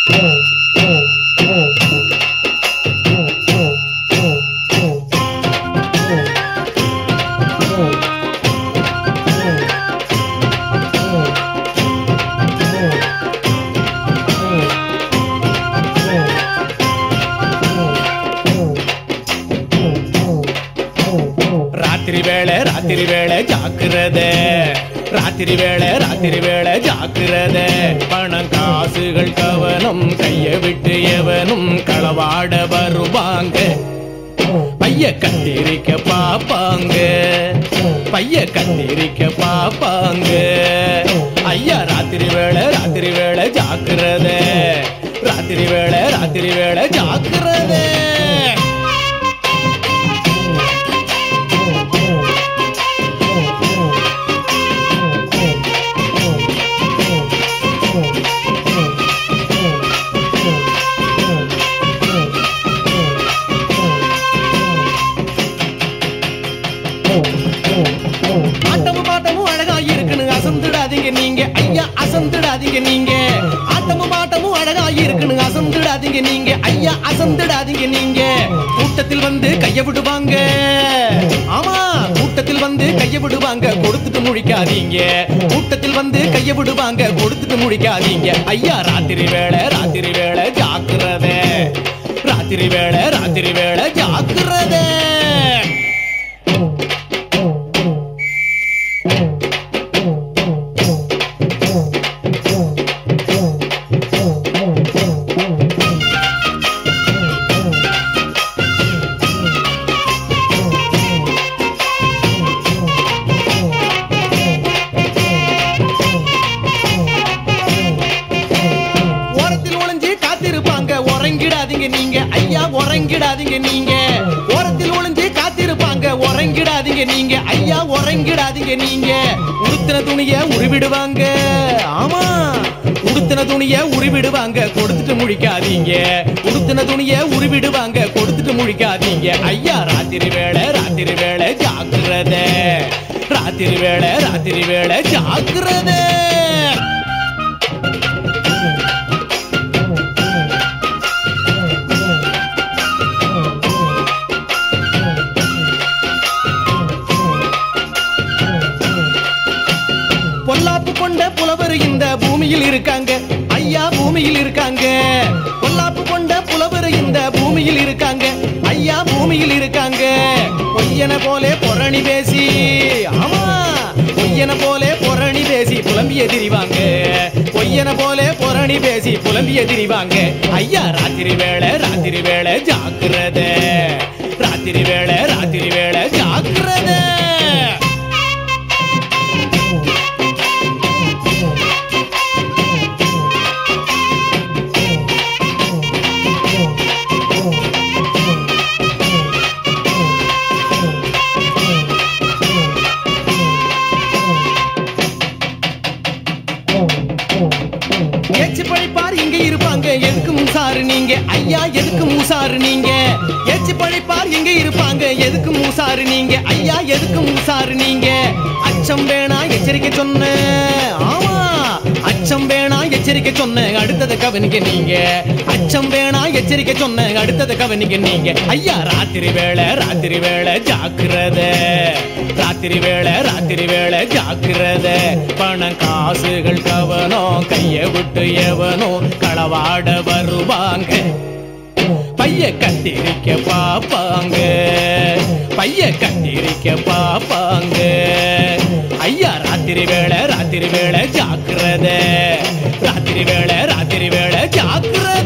ರಾತ್ರಿ ವೇಳೆ ರಾತ್ರಿ ವೇಳೆ ஜாக்கிரதை ராத்திரி வேளை ராத்திரி வேளை ஜாக்கிரதை பணம் காசுகள் கவனம் கைய விட்டு எவனும் களவாட வருவாங்க பைய கத்திரிக்க பாப்பாங்க பைய கத்திரிக்க பாப்பாங்க ஐயா ராத்திரி வேளை ராத்திரி வேளை ஜாக்கிரதை ராத்திரி வேளை ராத்திரி வேளை ஜாக்கிரதை ஆட்டமும் பாட்டமும் அழகா இருக்குன்னு அசந்துடாதீங்க நீங்க ஐயா அசந்துடாதீங்க நீங்க ஆட்டமும் பாட்டமும் அழகா இருக்குன்னு அசந்துடாதீங்க நீங்க ஐயா அசந்துடாதீங்க நீங்க கூட்டத்தில் வந்து கைய விடுவாங்க ஆமா கூட்டத்தில் வந்து கைய விடுவாங்க கொடுத்துட்டு முழிக்காதீங்க கூட்டத்தில் வந்து கைய விடுவாங்க கொடுத்துட்டு முழிக்காதீங்க ஐயா ராத்திரி வேளை ராத்திரி வேளை ஜாக்கிரதை ராத்திரி வேளை ராத்திரி வேளை ஜாக்கிரதை ஓரத்தில் ஒளிஞ்சு காத்திருப்பாங்க உறங்கிடாதீங்க நீங்க ஐயா உறங்கிடாதீங்க நீங்க ஓரத்தில் ஒளிஞ்சு காத்திருப்பாங்க உறங்கிடாதீங்க நீங்க ஐயா உறங்கிடாதீங்க நீங்க உடுத்தின துணிய உருவிடுவாங்க ஆமா உடுத்தின துணிய உருவிடுவாங்க கொடுத்துட்டு முழிக்காதீங்க உடுத்தின துணிய உருவிடுவாங்க கொடுத்துட்டு முழிக்காதீங்க ஐயா ராத்திரி வேளை ராத்திரி வேளை ஜாக்கிரதை ராத்திரி வேளை ராத்திரி வேளை ஜாக்கிரதை பொல்லாப்பு கொண்ட புலவர் இந்த பூமியில் இருக்காங்க ஐயா பூமியில் இருக்காங்க பொல்லாப்பு கொண்ட புலவர் இந்த பூமியில் இருக்காங்க ஐயா பூமியில் இருக்காங்க பொய்யன போலே பொரணி பேசி ஆமா பொய்யன போலே பொரணி பேசி புலம்பிய திரிவாங்க பொய்யன போலே பொரணி பேசி புலம்பிய திரிவாங்க ஐயா ராத்திரி வேளை ராத்திரி வேளை ஜாக்கிரதை ராத்திரி வேளை ராத்திரி வேளை ஜாக்கிரதை ஏச்சு பழைப்பார் இங்க இருப்பாங்க எதுக்கு மூசாரு நீங்க ஐயா எதுக்கு மூசாரு நீங்க ஏச்சு பழைப்பார் இங்க இருப்பாங்க எதுக்கு மூசாரு நீங்க ஐயா எதுக்கு மூசாரு நீங்க அச்சம் வேணா எச்சரிக்கை சொன்ன ஆமா அச்சம் வேணா எச்சரிக்கை சொன்ன அடுத்ததை கவனிக்க நீங்க அச்சம் வேணா எச்சரிக்கை சொன்ன அடுத்ததை கவனிக்க நீங்க ஐயா ராத்திரி வேளை ராத்திரி வேளை ஜாக்கிரதை ராத்திரி வேளை ராத்திரி வேளை ஜாக்கிரதை பணம் காசுகள் கவனம் கைய விட்டு எவனோ களவாட வருவாங்க பைய கத்திரிக்க பாப்பாங்க பைய கத்திரிக்க பாப்பாங்க ஐயா ராத்திரி வேளை ராத்திரி வேளை ஜாக்கிரதை ராத்திரி வேளை ராத்திரி வேளை ஜாக்கிரதை